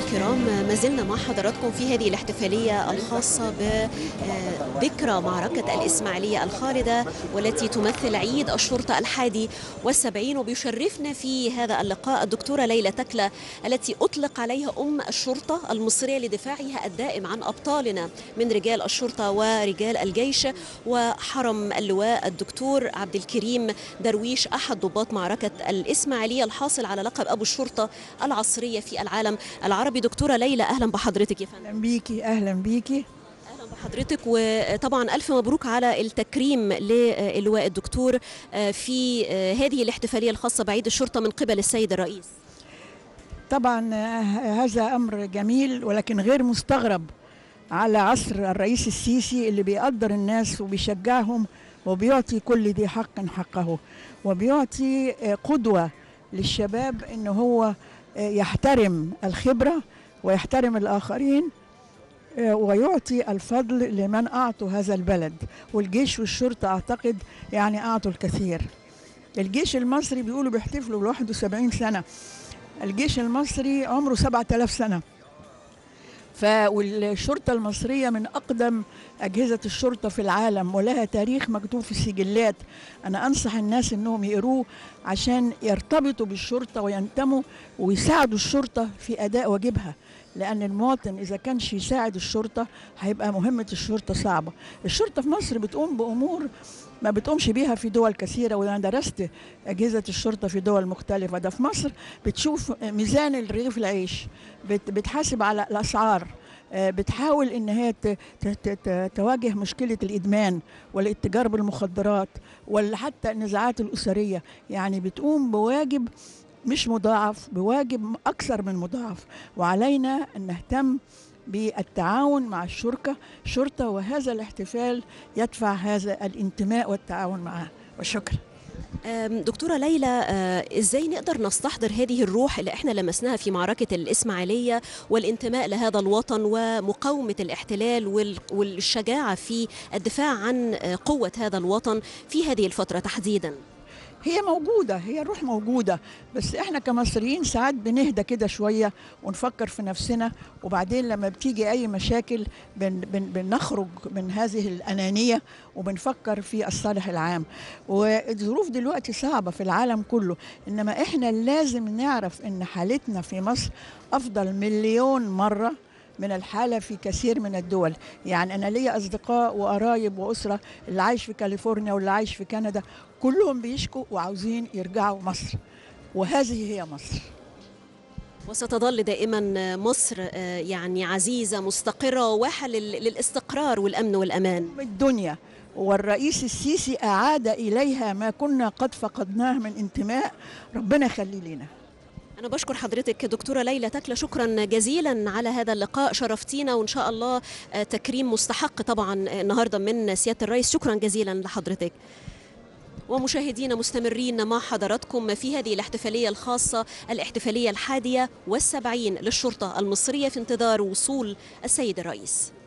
الكرام ما زلنا مع حضراتكم في هذه الاحتفالية الخاصة بذكرى معركة الإسماعيلية الخالدة والتي تمثل عيد الشرطة الحادي والسبعين وبيشرفنا في هذا اللقاء الدكتورة ليلى تكلة التي أطلق عليها أم الشرطة المصرية لدفاعها الدائم عن أبطالنا من رجال الشرطة ورجال الجيش وحرم اللواء الدكتور عبد الكريم درويش أحد ضباط معركة الإسماعيلية الحاصل على لقب أبو الشرطة العصرية في العالم العربي دكتورة ليلى أهلا بحضرتك يا فندم اهلا بيكي اهلا بيكي اهلا بحضرتك وطبعا الف مبروك على التكريم للواء الدكتور في هذه الاحتفاليه الخاصه بعيد الشرطه من قبل السيد الرئيس طبعا هذا امر جميل ولكن غير مستغرب على عصر الرئيس السيسي اللي بيقدر الناس وبيشجعهم وبيعطي كل ذي حق حقه وبيعطي قدوه للشباب ان هو يحترم الخبره ويحترم الاخرين ويعطي الفضل لمن اعطوا هذا البلد والجيش والشرطه اعتقد يعني اعطوا الكثير الجيش المصري بيقولوا بيحتفلوا ب 71 سنه الجيش المصري عمره 7000 سنه ف والشرطة المصرية من أقدم أجهزة الشرطة في العالم ولها تاريخ مكتوب في السجلات أنا أنصح الناس أنهم يقروه عشان يرتبطوا بالشرطة وينتموا ويساعدوا الشرطة في أداء واجبها لأن المواطن إذا كانش يساعد الشرطة هيبقى مهمة الشرطة صعبة الشرطة في مصر بتقوم بأمور ما بتقومش بيها في دول كثيرة وأنا درست أجهزة الشرطة في دول مختلفة ده في مصر بتشوف ميزان الرغيف العيش بتحاسب على الأسعار بتحاول ان هي تواجه مشكله الادمان والاتجار بالمخدرات ولا حتى النزاعات الاسريه يعني بتقوم بواجب مش مضاعف بواجب اكثر من مضاعف وعلينا ان نهتم بالتعاون مع الشركه شرطه وهذا الاحتفال يدفع هذا الانتماء والتعاون معها وشكرا دكتورة ليلى ازاي نقدر نستحضر هذه الروح اللي احنا لمسناها في معركة الإسماعيلية والانتماء لهذا الوطن ومقاومة الاحتلال والشجاعة في الدفاع عن قوة هذا الوطن في هذه الفترة تحديدا هي موجودة هي الروح موجودة بس احنا كمصريين ساعات بنهدى كده شوية ونفكر في نفسنا وبعدين لما بتيجي أي مشاكل بن بن بنخرج من هذه الأنانية وبنفكر في الصالح العام والظروف دلوقتي صعبة في العالم كله إنما احنا لازم نعرف إن حالتنا في مصر أفضل مليون مرة من الحاله في كثير من الدول يعني انا ليا اصدقاء وقرايب واسره اللي عايش في كاليفورنيا واللي عايش في كندا كلهم بيشكوا وعاوزين يرجعوا مصر وهذه هي مصر وستظل دائما مصر يعني عزيزه مستقره وواحه للاستقرار والامن والامان الدنيا والرئيس السيسي اعاد اليها ما كنا قد فقدناه من انتماء ربنا يخلي لنا أنا بشكر حضرتك دكتورة ليلى تكلة شكرا جزيلا على هذا اللقاء شرفتينا وإن شاء الله تكريم مستحق طبعا النهاردة من سيادة الرئيس شكرا جزيلا لحضرتك ومشاهدينا مستمرين مع حضراتكم في هذه الاحتفالية الخاصة الاحتفالية الحادية والسبعين للشرطة المصرية في انتظار وصول السيد الرئيس